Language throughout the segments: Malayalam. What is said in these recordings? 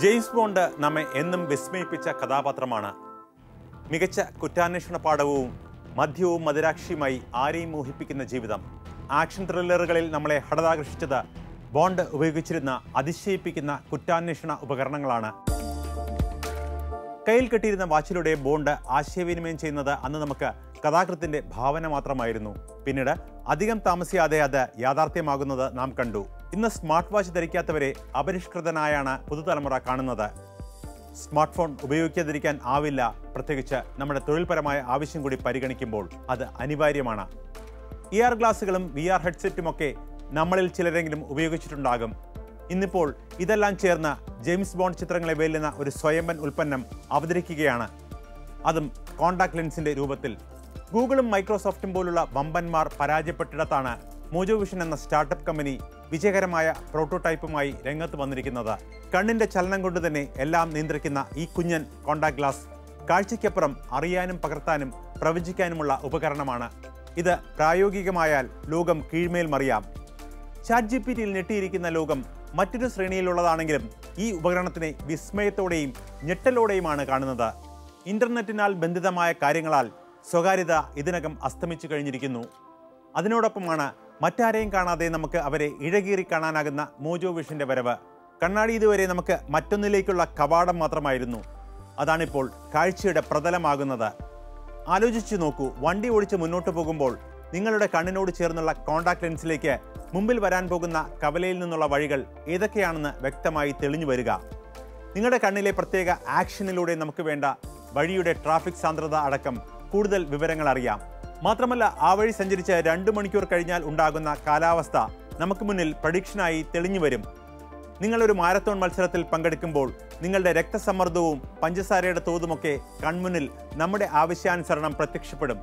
ജെയിംസ് ബോണ്ട് നമ്മെ എന്നും വിസ്മയിപ്പിച്ച കഥാപാത്രമാണ് മികച്ച കുറ്റാന്വേഷണ പാഠവും മദ്യവും മദിരാക്ഷിയുമായി ആരെയും മോഹിപ്പിക്കുന്ന ജീവിതം ആക്ഷൻ ത്രില്ലറുകളിൽ നമ്മളെ ഹഠതാകർഷിച്ചത് ബോണ്ട് ഉപയോഗിച്ചിരുന്ന അതിശയിപ്പിക്കുന്ന കുറ്റാന്വേഷണ ഉപകരണങ്ങളാണ് കയ്യിൽ കെട്ടിയിരുന്ന വാച്ചിലൂടെ ബോണ്ട് ആശയവിനിമയം ചെയ്യുന്നത് അന്ന് നമുക്ക് കഥാകൃത്തിന്റെ ഭാവന മാത്രമായിരുന്നു പിന്നീട് അധികം താമസിയാതെ അത് യാഥാർത്ഥ്യമാകുന്നത് നാം കണ്ടു ഇന്ന് സ്മാർട്ട് വാച്ച് ധരിക്കാത്തവരെ അപരിഷ്കൃതനായാണ് പുതുതലമുറ കാണുന്നത് സ്മാർട്ട് ഫോൺ ഉപയോഗിക്കാതിരിക്കാൻ ആവില്ല പ്രത്യേകിച്ച് നമ്മുടെ തൊഴിൽപരമായ ആവശ്യം കൂടി പരിഗണിക്കുമ്പോൾ അത് അനിവാര്യമാണ് ഇ ആർ ഗ്ലാസുകളും വി ആർ ഹെഡ്സെറ്റുമൊക്കെ നമ്മളിൽ ചിലരെങ്കിലും ഉപയോഗിച്ചിട്ടുണ്ടാകും ഇന്നിപ്പോൾ ഇതെല്ലാം ചേർന്ന് ജെയിംസ് ബോണ്ട് ചിത്രങ്ങളെ വെല്ലുന്ന ഒരു സ്വയംഭൻ ഉൽപ്പന്നം അവതരിക്കുകയാണ് അതും കോണ്ടാക്ട് ലെൻസിന്റെ രൂപത്തിൽ ഗൂഗിളും മൈക്രോസോഫ്റ്റും പോലുള്ള വമ്പന്മാർ പരാജയപ്പെട്ടിടത്താണ് മോജോ വിഷൻ എന്ന സ്റ്റാർട്ടപ്പ് കമ്പനി വിജയകരമായ പ്രോട്ടോടൈപ്പുമായി രംഗത്ത് വന്നിരിക്കുന്നത് കണ്ണിന്റെ ചലനം കൊണ്ട് തന്നെ എല്ലാം നിയന്ത്രിക്കുന്ന ഈ കുഞ്ഞൻ കോണ്ടാക്ട് ഗ്ലാസ് കാഴ്ചയ്ക്കപ്പുറം അറിയാനും പകർത്താനും പ്രവചിക്കാനുമുള്ള ഉപകരണമാണ് ഇത് പ്രായോഗികമായാൽ ലോകം കീഴ്മേൽ മറിയാം ചാറ്റ് ജി പി ടിയിൽ ഞെട്ടിയിരിക്കുന്ന ലോകം മറ്റൊരു ശ്രേണിയിലുള്ളതാണെങ്കിലും ഈ ഉപകരണത്തിനെ വിസ്മയത്തോടെയും ഞെട്ടലോടെയുമാണ് കാണുന്നത് ഇന്റർനെറ്റിനാൽ ബന്ധിതമായ കാര്യങ്ങളാൽ സ്വകാര്യത ഇതിനകം അസ്തമിച്ചു കഴിഞ്ഞിരിക്കുന്നു അതിനോടൊപ്പമാണ് മറ്റാരെയും കാണാതെ നമുക്ക് അവരെ ഇഴകീറി കാണാനാകുന്ന മോജോ വിഷന്റെ വരവ് കണ്ണാടി ഇതുവരെ നമുക്ക് മറ്റൊന്നിലേക്കുള്ള കവാടം മാത്രമായിരുന്നു അതാണിപ്പോൾ കാഴ്ചയുടെ പ്രതലമാകുന്നത് ആലോചിച്ചു നോക്കൂ വണ്ടി ഓടിച്ച് മുന്നോട്ട് പോകുമ്പോൾ നിങ്ങളുടെ കണ്ണിനോട് ചേർന്നുള്ള കോണ്ടാക്ട് ലെൻസിലേക്ക് മുമ്പിൽ വരാൻ പോകുന്ന കവലയിൽ നിന്നുള്ള വഴികൾ ഏതൊക്കെയാണെന്ന് വ്യക്തമായി തെളിഞ്ഞു വരിക നിങ്ങളുടെ കണ്ണിലെ പ്രത്യേക ആക്ഷനിലൂടെ നമുക്ക് വേണ്ട വഴിയുടെ ട്രാഫിക് സാന്ദ്രത അടക്കം കൂടുതൽ വിവരങ്ങൾ അറിയാം മാത്രമല്ല ആ വഴി സഞ്ചരിച്ച് രണ്ട് മണിക്കൂർ കഴിഞ്ഞാൽ ഉണ്ടാകുന്ന കാലാവസ്ഥ നമുക്ക് മുന്നിൽ പ്രഡിക്ഷനായി തെളിഞ്ഞു വരും നിങ്ങളൊരു മാരത്തോൺ മത്സരത്തിൽ പങ്കെടുക്കുമ്പോൾ നിങ്ങളുടെ രക്തസമ്മർദ്ദവും പഞ്ചസാരയുടെ തോതുമൊക്കെ കൺമുന്നിൽ നമ്മുടെ ആവശ്യാനുസരണം പ്രത്യക്ഷപ്പെടും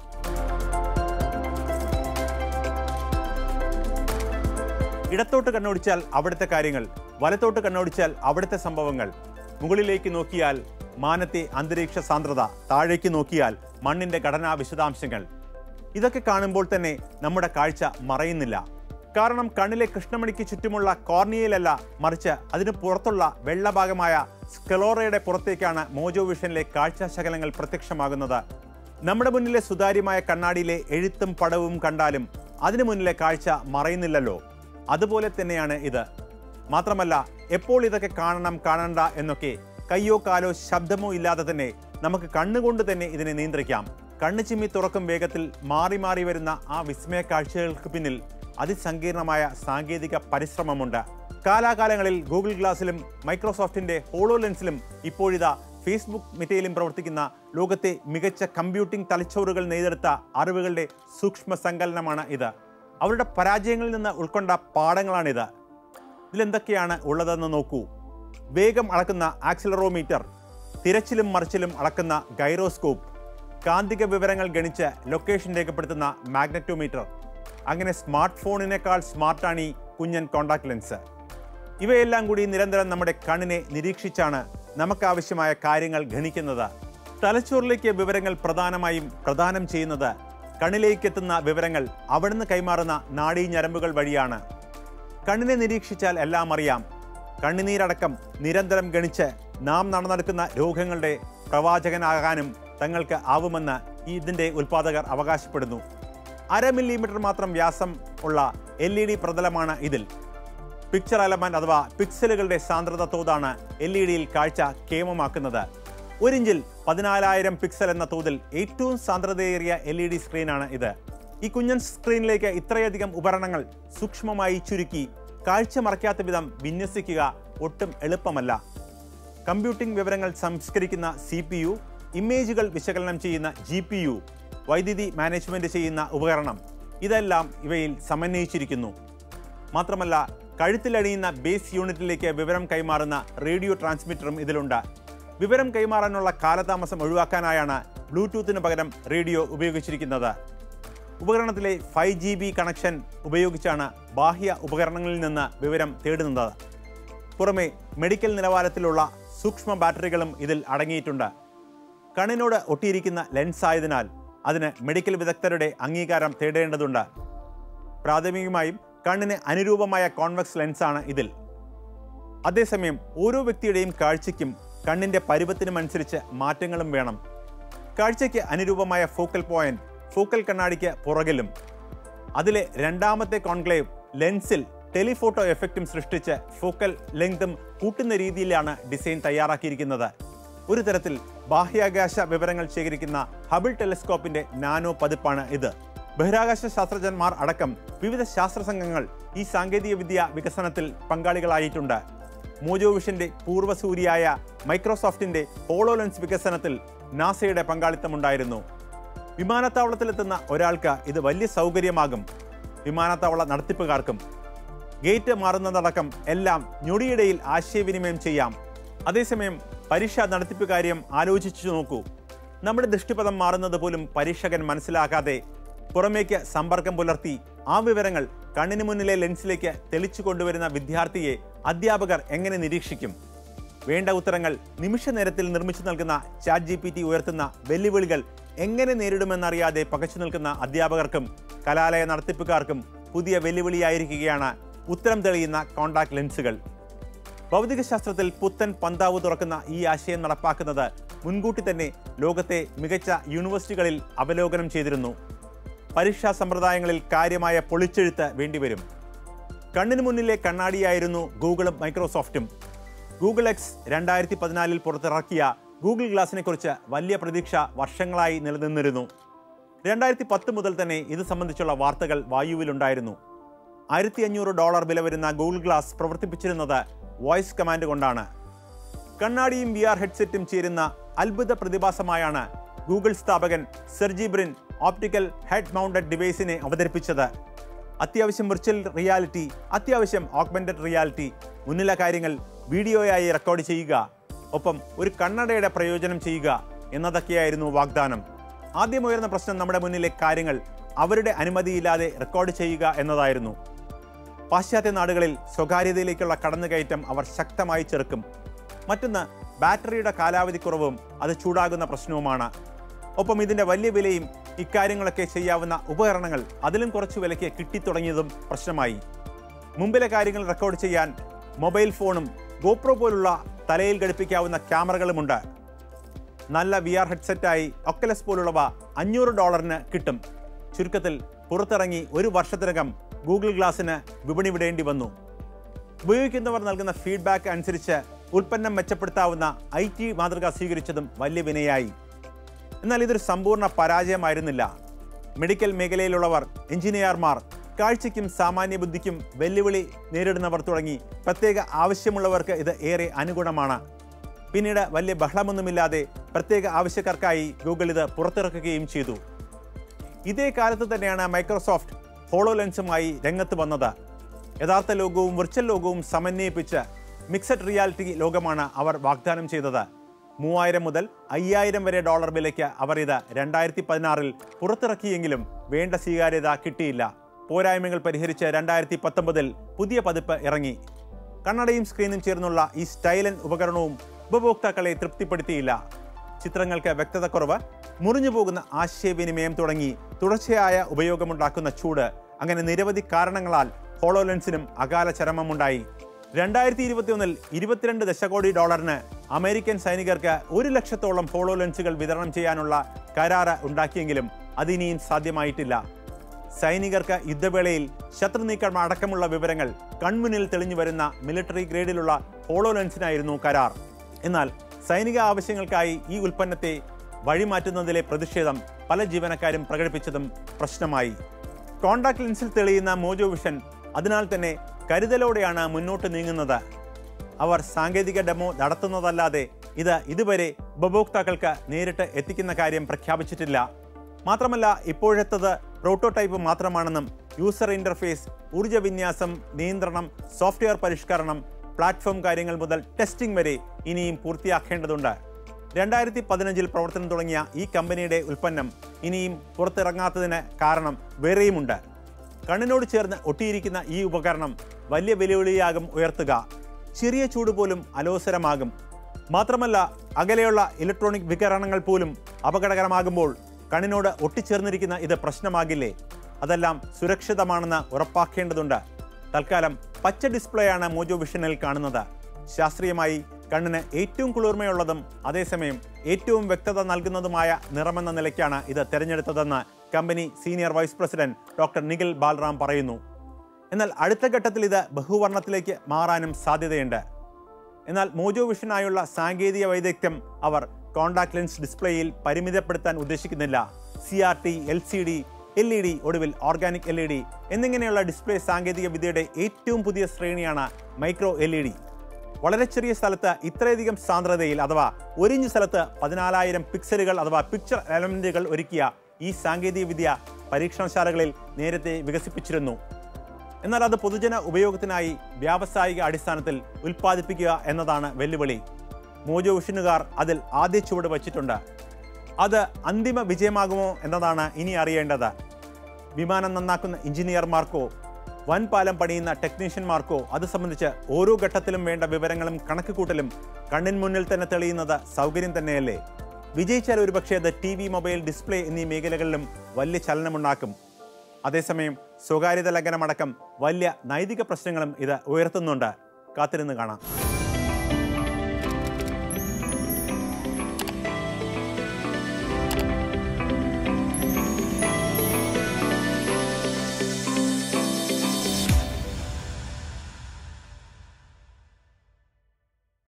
ഇടത്തോട്ട് കണ്ണോടിച്ചാൽ അവിടുത്തെ കാര്യങ്ങൾ വലത്തോട്ട് കണ്ണോടിച്ചാൽ അവിടുത്തെ സംഭവങ്ങൾ മുകളിലേക്ക് നോക്കിയാൽ മാനത്തെ അന്തരീക്ഷ സാന്ദ്രത താഴേക്ക് നോക്കിയാൽ മണ്ണിന്റെ ഘടനാ വിശദാംശങ്ങൾ ഇതൊക്കെ കാണുമ്പോൾ തന്നെ നമ്മുടെ കാഴ്ച മറയുന്നില്ല കാരണം കണ്ണിലെ കൃഷ്ണമണിക്ക് ചുറ്റുമുള്ള കോർണിയയിലല്ല മറിച്ച് അതിന് പുറത്തുള്ള വെള്ളഭാഗമായ സ്കെലോറയുടെ പുറത്തേക്കാണ് മോജോ വിഷനിലെ കാഴ്ച ശകലങ്ങൾ പ്രത്യക്ഷമാകുന്നത് നമ്മുടെ മുന്നിലെ സുതാര്യമായ കണ്ണാടിയിലെ എഴുത്തും പടവും കണ്ടാലും അതിനു മുന്നിലെ കാഴ്ച മറയുന്നില്ലല്ലോ അതുപോലെ തന്നെയാണ് ഇത് മാത്രമല്ല എപ്പോൾ ഇതൊക്കെ കാണണം കാണണ്ട എന്നൊക്കെ കയ്യോ കാലോ ശബ്ദമോ ഇല്ലാതെ തന്നെ നമുക്ക് കണ്ണുകൊണ്ട് തന്നെ ഇതിനെ നിയന്ത്രിക്കാം കണ്ണ് ചിമ്മി തുറക്കും വേഗത്തിൽ മാറി മാറി വരുന്ന ആ വിസ്മയ കാഴ്ചകൾക്ക് പിന്നിൽ അതിസങ്കീർണമായ സാങ്കേതിക പരിശ്രമമുണ്ട് കാലാകാലങ്ങളിൽ ഗൂഗിൾ ഗ്ലാസിലും മൈക്രോസോഫ്റ്റിന്റെ ഹോളോ ലെൻസിലും ഇപ്പോഴിതാ ഫേസ്ബുക്ക് മെറ്റയിലും പ്രവർത്തിക്കുന്ന ലോകത്തെ മികച്ച കമ്പ്യൂട്ടിംഗ് തലച്ചോറുകൾ നെയ്തെടുത്ത അറിവുകളുടെ സൂക്ഷ്മ സങ്കലനമാണ് ഇത് അവരുടെ പരാജയങ്ങളിൽ നിന്ന് ഉൾക്കൊണ്ട പാഠങ്ങളാണിത് ഇതിലെന്തൊക്കെയാണ് ഉള്ളതെന്ന് നോക്കൂ വേഗം അളക്കുന്ന ആക്സിലറോമീറ്റർ തിരച്ചിലും മറിച്ചിലും അളക്കുന്ന ഗൈറോസ്കോപ്പ് കാന്തിക വിവരങ്ങൾ ഗണിച്ച് ലൊക്കേഷൻ രേഖപ്പെടുത്തുന്ന മാഗ്നറ്റോമീറ്റർ അങ്ങനെ സ്മാർട്ട് ഫോണിനേക്കാൾ സ്മാർട്ടാണ് ഈ കുഞ്ഞൻ കോണ്ടാക്ട് ലെൻസ് ഇവയെല്ലാം കൂടി നിരന്തരം നമ്മുടെ കണ്ണിനെ നിരീക്ഷിച്ചാണ് നമുക്കാവശ്യമായ കാര്യങ്ങൾ ഗണിക്കുന്നത് തലച്ചോറിലേക്ക് വിവരങ്ങൾ പ്രധാനമായും പ്രദാനം ചെയ്യുന്നത് കണ്ണിലേക്ക് എത്തുന്ന വിവരങ്ങൾ അവിടുന്ന് കൈമാറുന്ന നാഡീ ഞരമ്പുകൾ വഴിയാണ് കണ്ണിനെ നിരീക്ഷിച്ചാൽ എല്ലാം അറിയാം കണ്ണുനീരടക്കം നിരന്തരം ഗണിച്ച് നാം നടന്നെടുക്കുന്ന രോഗങ്ങളുടെ പ്രവാചകനാകാനും തങ്ങൾക്ക് ആവുമെന്ന് ഈ ഇതിൻ്റെ ഉൽപ്പാദകർ അവകാശപ്പെടുന്നു അര മില്ലിമീറ്റർ മാത്രം വ്യാസം ഉള്ള എൽ ഇ ഡി പ്രതലമാണ് ഇതിൽ പിക്ചർ എലമെന്റ് അഥവാ പിക്സലുകളുടെ സാന്ദ്രത തോതാണ് എൽ ഇ ഡിയിൽ കാഴ്ച കേമമാക്കുന്നത് ഒരിഞ്ചിൽ പതിനാലായിരം പിക്സൽ എന്ന തോതിൽ ഏറ്റവും സാന്ദ്രതയേറിയ എൽ ഇ ഡി സ്ക്രീനാണ് ഇത് ഈ കുഞ്ഞൻ സ്ക്രീനിലേക്ക് ഇത്രയധികം ഉപകരണങ്ങൾ സൂക്ഷ്മമായി ചുരുക്കി കാഴ്ച മറയ്ക്കാത്ത വിധം വിന്യസിക്കുക ഒട്ടും എളുപ്പമല്ല കമ്പ്യൂട്ടിംഗ് വിവരങ്ങൾ സംസ്കരിക്കുന്ന സി പി യു ഇമേജുകൾ വിശകലനം ചെയ്യുന്ന ജി പി യു വൈദ്യുതി മാനേജ്മെന്റ് ചെയ്യുന്ന ഉപകരണം ഇതെല്ലാം ഇവയിൽ സമന്വയിച്ചിരിക്കുന്നു മാത്രമല്ല കഴുത്തിലണിയുന്ന ബേസ് യൂണിറ്റിലേക്ക് വിവരം കൈമാറുന്ന റേഡിയോ ട്രാൻസ്മിറ്ററും ഇതിലുണ്ട് വിവരം കൈമാറാനുള്ള കാലതാമസം ഒഴിവാക്കാനായാണ് ബ്ലൂടൂത്തിന് പകരം റേഡിയോ ഉപയോഗിച്ചിരിക്കുന്നത് ഉപകരണത്തിലെ ഫൈവ് ജി ബി കണക്ഷൻ ഉപയോഗിച്ചാണ് ബാഹ്യ ഉപകരണങ്ങളിൽ നിന്ന് വിവരം തേടുന്നത് പുറമെ മെഡിക്കൽ നിലവാരത്തിലുള്ള സൂക്ഷ്മ ബാറ്ററികളും ഇതിൽ അടങ്ങിയിട്ടുണ്ട് കണ്ണിനോട് ഒട്ടിയിരിക്കുന്ന ലെൻസ് ആയതിനാൽ അതിന് മെഡിക്കൽ വിദഗ്ധരുടെ അംഗീകാരം തേടേണ്ടതുണ്ട് പ്രാഥമികമായും കണ്ണിന് അനുരൂപമായ കോൺവെക്സ് ലെൻസാണ് ഇതിൽ അതേസമയം ഓരോ വ്യക്തിയുടെയും കാഴ്ചയ്ക്കും കണ്ണിന്റെ പരുവത്തിനുമനുസരിച്ച് മാറ്റങ്ങളും വേണം കാഴ്ചയ്ക്ക് അനുരൂപമായ ഫോക്കൽ പോയിന്റ് ഫോക്കൽ കണ്ണാടിക്ക് പുറകിലും അതിലെ രണ്ടാമത്തെ കോൺക്ലേവ് ലെൻസിൽ ടെലിഫോട്ടോ എഫക്റ്റും സൃഷ്ടിച്ച് ഫോക്കൽ ലെങ്തും കൂട്ടുന്ന രീതിയിലാണ് ഡിസൈൻ തയ്യാറാക്കിയിരിക്കുന്നത് ഒരു തരത്തിൽ ബാഹ്യാകാശ വിവരങ്ങൾ ശേഖരിക്കുന്ന ഹബിൾ ടെലിസ്കോപ്പിന്റെ നാനോ പതിപ്പാണ് ഇത് ബഹിരാകാശ ശാസ്ത്രജ്ഞന്മാർ അടക്കം വിവിധ ശാസ്ത്ര സംഘങ്ങൾ ഈ സാങ്കേതികവിദ്യ വികസനത്തിൽ പങ്കാളികളായിട്ടുണ്ട് മോജോ വിഷന്റെ പൂർവ്വസൂരിയായ മൈക്രോസോഫ്റ്റിന്റെ ഹോളോലെൻസ് വികസനത്തിൽ നാസയുടെ പങ്കാളിത്തമുണ്ടായിരുന്നു വിമാനത്താവളത്തിലെത്തുന്ന ഒരാൾക്ക് ഇത് വലിയ സൗകര്യമാകും വിമാനത്താവള നടത്തിപ്പുകാർക്കും ഗേറ്റ് മാറുന്നതടക്കം എല്ലാം ഞൊടിയിടയിൽ ആശയവിനിമയം ചെയ്യാം അതേസമയം പരീക്ഷാ നടത്തിപ്പ് കാര്യം ആലോചിച്ചു നോക്കൂ നമ്മുടെ ദൃഷ്ടിപഥം മാറുന്നത് പോലും പരീക്ഷകൻ മനസ്സിലാക്കാതെ പുറമേക്ക് സമ്പർക്കം പുലർത്തി ആ വിവരങ്ങൾ കണ്ണിന് മുന്നിലെ ലെൻസിലേക്ക് തെളിച്ചു കൊണ്ടുവരുന്ന വിദ്യാർത്ഥിയെ അധ്യാപകർ എങ്ങനെ നിരീക്ഷിക്കും വേണ്ട ഉത്തരങ്ങൾ നിമിഷ നേരത്തിൽ നിർമ്മിച്ചു നൽകുന്ന ചാറ്റ് ജി പി ടി ഉയർത്തുന്ന വെല്ലുവിളികൾ എങ്ങനെ നേരിടുമെന്നറിയാതെ പകച്ചു നിൽക്കുന്ന അധ്യാപകർക്കും കലാലയ നടത്തിപ്പുകാർക്കും പുതിയ വെല്ലുവിളിയായിരിക്കുകയാണ് ഉത്തരം തെളിയുന്ന കോണ്ടാക്ട് ലെൻസുകൾ ഭൗതികശാസ്ത്രത്തിൽ പുത്തൻ പന്താവ് തുറക്കുന്ന ഈ ആശയം നടപ്പാക്കുന്നത് മുൻകൂട്ടി തന്നെ ലോകത്തെ മികച്ച യൂണിവേഴ്സിറ്റികളിൽ അവലോകനം ചെയ്തിരുന്നു പരീക്ഷാ സമ്പ്രദായങ്ങളിൽ കാര്യമായ പൊളിച്ചെഴുത്ത് വേണ്ടിവരും കണ്ണിന് മുന്നിലെ കണ്ണാടിയായിരുന്നു ഗൂഗിളും മൈക്രോസോഫ്റ്റും ഗൂഗിൾ എക്സ് രണ്ടായിരത്തി പതിനാലിൽ പുറത്തിറക്കിയ ഗൂഗിൾ ഗ്ലാസിനെ കുറിച്ച് വലിയ പ്രതീക്ഷ വർഷങ്ങളായി നിലനിന്നിരുന്നു രണ്ടായിരത്തി പത്ത് മുതൽ തന്നെ ഇത് സംബന്ധിച്ചുള്ള വാർത്തകൾ വായുവിലുണ്ടായിരുന്നു ആയിരത്തി അഞ്ഞൂറ് ഡോളർ വില വരുന്ന ഗൂഗിൾ ഗ്ലാസ് പ്രവർത്തിപ്പിച്ചിരുന്നത് വോയിസ് കമാൻഡ് കൊണ്ടാണ് കണ്ണാടിയും വി ആർ ഹെഡ്സെറ്റും ചേരുന്ന അത്ഭുത പ്രതിഭാസമായാണ് ഗൂഗിൾ സ്ഥാപകൻ Sergey Brin optical head mounted ഡിവൈസിനെ അവതരിപ്പിച്ചത് അത്യാവശ്യം വിർച്വൽ റിയാലിറ്റി അത്യാവശ്യം ഓഗ്മെന്റഡ് റിയാലിറ്റി മുന്നിലെ കാര്യങ്ങൾ വീഡിയോയായി റെക്കോർഡ് ചെയ്യുക ഒപ്പം ഒരു കണ്ണടയുടെ പ്രയോജനം ചെയ്യുക എന്നതൊക്കെയായിരുന്നു വാഗ്ദാനം ആദ്യം ഉയർന്ന പ്രശ്നം നമ്മുടെ മുന്നിലെ കാര്യങ്ങൾ അവരുടെ അനുമതിയില്ലാതെ റെക്കോർഡ് ചെയ്യുക എന്നതായിരുന്നു പാശ്ചാത്യ നാടുകളിൽ സ്വകാര്യതയിലേക്കുള്ള കടന്നുകയറ്റം അവർ ശക്തമായി ചെറുക്കും മറ്റൊന്ന് ബാറ്ററിയുടെ കാലാവധി കുറവും അത് ചൂടാകുന്ന പ്രശ്നവുമാണ് ഒപ്പം ഇതിന്റെ വലിയ വിലയും ഇക്കാര്യങ്ങളൊക്കെ ചെയ്യാവുന്ന ഉപകരണങ്ങൾ അതിലും കുറച്ച് വിലയ്ക്ക് കിട്ടിത്തുടങ്ങിയതും പ്രശ്നമായി മുമ്പിലെ കാര്യങ്ങൾ റെക്കോർഡ് ചെയ്യാൻ മൊബൈൽ ഫോണും ഗോപ്രോ പോലുള്ള തലയിൽ ഘടിപ്പിക്കാവുന്ന ക്യാമറകളുമുണ്ട് നല്ല വി ആർ ഹെഡ്സെറ്റായി ഒക്കലസ് പോലുള്ളവ അഞ്ഞൂറ് ഡോളറിന് കിട്ടും ചുരുക്കത്തിൽ പുറത്തിറങ്ങി ഒരു വർഷത്തിനകം ഗൂഗിൾ ഗ്ലാസിന് വിപണി വിടേണ്ടി വന്നു ഉപയോഗിക്കുന്നവർ നൽകുന്ന ഫീഡ്ബാക്ക് അനുസരിച്ച് ഉൽപ്പന്നം മെച്ചപ്പെടുത്താവുന്ന ഐ ടി മാതൃക സ്വീകരിച്ചതും വലിയ വിനയായി എന്നാൽ ഇതൊരു സമ്പൂർണ്ണ പരാജയമായിരുന്നില്ല മെഡിക്കൽ മേഖലയിലുള്ളവർ എഞ്ചിനീയർമാർ കാഴ്ചയ്ക്കും സാമാന്യ ബുദ്ധിക്കും വെല്ലുവിളി നേരിടുന്നവർ തുടങ്ങി പ്രത്യേക ആവശ്യമുള്ളവർക്ക് ഇത് ഏറെ അനുഗുണമാണ് പിന്നീട് വലിയ ബഹളമൊന്നുമില്ലാതെ പ്രത്യേക ആവശ്യക്കാർക്കായി ഗൂഗിൾ ഇത് പുറത്തിറക്കുകയും ചെയ്തു ഇതേ കാലത്ത് തന്നെയാണ് മൈക്രോസോഫ്റ്റ് ഹോളോ ലെൻസുമായി രംഗത്ത് വന്നത് യഥാർത്ഥ ലോകവും വിർച്വൽ ലോകവും സമന്വയിപ്പിച്ച് മിക്സഡ് റിയാലിറ്റി ലോകമാണ് അവർ വാഗ്ദാനം ചെയ്തത് മൂവായിരം മുതൽ അയ്യായിരം വരെ ഡോളർ വിലയ്ക്ക് അവർ ഇത് രണ്ടായിരത്തി പതിനാറിൽ പുറത്തിറക്കിയെങ്കിലും വേണ്ട സ്വീകാര്യത കിട്ടിയില്ല പോരായ്മകൾ പരിഹരിച്ച് രണ്ടായിരത്തി പത്തൊമ്പതിൽ പുതിയ പതിപ്പ് ഇറങ്ങി കണ്ണടയും സ്ക്രീനും ചേർന്നുള്ള ഈ സ്റ്റൈലൻ ഉപകരണവും ഉപഭോക്താക്കളെ തൃപ്തിപ്പെടുത്തിയില്ല ചിത്രങ്ങൾക്ക് വ്യക്തതക്കുറവ് മുറിഞ്ഞു പോകുന്ന ആശയവിനിമയം തുടങ്ങി തുടർച്ചയായ ഉപയോഗമുണ്ടാക്കുന്ന ചൂട് അങ്ങനെ നിരവധി കാരണങ്ങളാൽ ഹോളോലെൻസിനും അകാല ചരമമുണ്ടായി രണ്ടായിരത്തി ഇരുപത്തിയൊന്നിൽ ഇരുപത്തിരണ്ട് ദശകോടി ഡോളറിന് അമേരിക്കൻ സൈനികർക്ക് ഒരു ലക്ഷത്തോളം ഹോളോലെൻസുകൾ വിതരണം ചെയ്യാനുള്ള കരാറ് ഉണ്ടാക്കിയെങ്കിലും അതിനിയും സാധ്യമായിട്ടില്ല സൈനികർക്ക് യുദ്ധവേളയിൽ ശത്രു നീക്കം അടക്കമുള്ള വിവരങ്ങൾ കൺമുന്നിൽ തെളിഞ്ഞു വരുന്ന മിലിറ്ററി ഗ്രേഡിലുള്ള ഹോളോലെൻസിനായിരുന്നു കരാർ എന്നാൽ സൈനിക ആവശ്യങ്ങൾക്കായി ഈ ഉൽപ്പന്നത്തെ വഴിമാറ്റുന്നതിലെ പ്രതിഷേധം പല ജീവനക്കാരും പ്രകടിപ്പിച്ചതും പ്രശ്നമായി കോണ്ടാക്ട് ലെൻസിൽ തെളിയുന്ന മോജോ വിഷൻ അതിനാൽ തന്നെ കരുതലോടെയാണ് മുന്നോട്ട് നീങ്ങുന്നത് അവർ സാങ്കേതിക ഡെമോ നടത്തുന്നതല്ലാതെ ഇത് ഇതുവരെ ഉപഭോക്താക്കൾക്ക് നേരിട്ട് എത്തിക്കുന്ന കാര്യം പ്രഖ്യാപിച്ചിട്ടില്ല മാത്രമല്ല ഇപ്പോഴത്തത് പ്രോട്ടോടൈപ്പ് മാത്രമാണെന്നും യൂസർ ഇന്റർഫേസ് ഊർജ്ജ വിന്യാസം നിയന്ത്രണം സോഫ്റ്റ്വെയർ പരിഷ്കരണം പ്ലാറ്റ്ഫോം കാര്യങ്ങൾ മുതൽ ടെസ്റ്റിംഗ് വരെ ഇനിയും പൂർത്തിയാക്കേണ്ടതുണ്ട് രണ്ടായിരത്തി പതിനഞ്ചിൽ പ്രവർത്തനം തുടങ്ങിയ ഈ കമ്പനിയുടെ ഉൽപ്പന്നം ഇനിയും പുറത്തിറങ്ങാത്തതിന് കാരണം വേറെയുമുണ്ട് കണ്ണിനോട് ചേർന്ന് ഒട്ടിയിരിക്കുന്ന ഈ ഉപകരണം വലിയ വെല്ലുവിളിയാകും ഉയർത്തുക ചെറിയ ചൂട് പോലും അലോസരമാകും മാത്രമല്ല അകലെയുള്ള ഇലക്ട്രോണിക് വികരണങ്ങൾ പോലും അപകടകരമാകുമ്പോൾ കണ്ണിനോട് ഒട്ടിച്ചേർന്നിരിക്കുന്ന ഇത് പ്രശ്നമാകില്ലേ അതെല്ലാം സുരക്ഷിതമാണെന്ന് ഉറപ്പാക്കേണ്ടതുണ്ട് തൽക്കാലം പച്ച ഡിസ്പ്ലേയാണ് മോജോ വിഷനിൽ കാണുന്നത് ശാസ്ത്രീയമായി കണ്ണിന് ഏറ്റവും കുളിർമയുള്ളതും അതേസമയം ഏറ്റവും വ്യക്തത നൽകുന്നതുമായ നിറമെന്ന നിലയ്ക്കാണ് ഇത് തിരഞ്ഞെടുത്തതെന്ന് കമ്പനി senior vice president doctor Nikhil Balram പറയുന്നു എന്നാൽ അടുത്ത ഘട്ടത്തിൽ ഇത് ബഹുവർണ്ണത്തിലേക്ക് മാറാനും സാധ്യതയുണ്ട് എന്നാൽ മോജോ വിഷനായുള്ള സാങ്കേതിക വൈദഗ്ധ്യം അവർ കോണ്ടാക്ട് ലെൻസ് ഡിസ്പ്ലേയിൽ പരിമിതപ്പെടുത്താൻ ഉദ്ദേശിക്കുന്നില്ല C R T L C D L E D ഒടുവിൽ ഓർഗാനിക് എൽ ഇ ഡി എന്നിങ്ങനെയുള്ള ഡിസ്പ്ലേ സാങ്കേതിക വിദ്യയുടെ ഏറ്റവും പുതിയ ശ്രേണിയാണ് മൈക്രോ എൽ ഇ ഡി വളരെ ചെറിയ സ്ഥലത്ത് ഇത്രയധികം സാന്ദ്രതയിൽ അഥവാ ഒരിഞ്ച് സ്ഥലത്ത് പതിനാലായിരം പിക്സലുകൾ അഥവാ പിക്ചർ എലമെന്റുകൾ ഒരുക്കിയ ഈ സാങ്കേതിക വിദ്യ പരീക്ഷണശാലകളിൽ നേരത്തെ വികസിപ്പിച്ചിരുന്നു എന്നാൽ അത് പൊതുജന ഉപയോഗത്തിനായി വ്യാവസായിക അടിസ്ഥാനത്തിൽ ഉൽപ്പാദിപ്പിക്കുക എന്നതാണ് വെല്ലുവിളി മോജോ വിഷനുകാർ അതിൽ ആദ്യ ചുവട് വച്ചിട്ടുണ്ട് അത് അന്തിമ വിജയമാകുമോ എന്നതാണ് ഇനി അറിയേണ്ടത് വിമാനം നന്നാക്കുന്ന എഞ്ചിനീയർമാർക്കോ വൻപാലം പണിയുന്ന ടെക്നീഷ്യന്മാർക്കോ അത് സംബന്ധിച്ച് ഓരോ ഘട്ടത്തിലും വേണ്ട വിവരങ്ങളും കണക്കുകൂട്ടലും കണ്ണിൻ മുന്നിൽ തന്നെ തെളിയുന്നത് സൗകര്യം തന്നെയല്ലേ വിജയിച്ചാൽ ഒരുപക്ഷെ അത് ടി വി മൊബൈൽ ഡിസ്പ്ലേ എന്നീ മേഖലകളിലും വലിയ ചലനമുണ്ടാക്കും അതേസമയം സ്വകാര്യത ലംഘനമടക്കം വലിയ നൈതിക പ്രശ്നങ്ങളും ഇത് ഉയർത്തുന്നുണ്ട് കാത്തിരുന്ന് കാണാം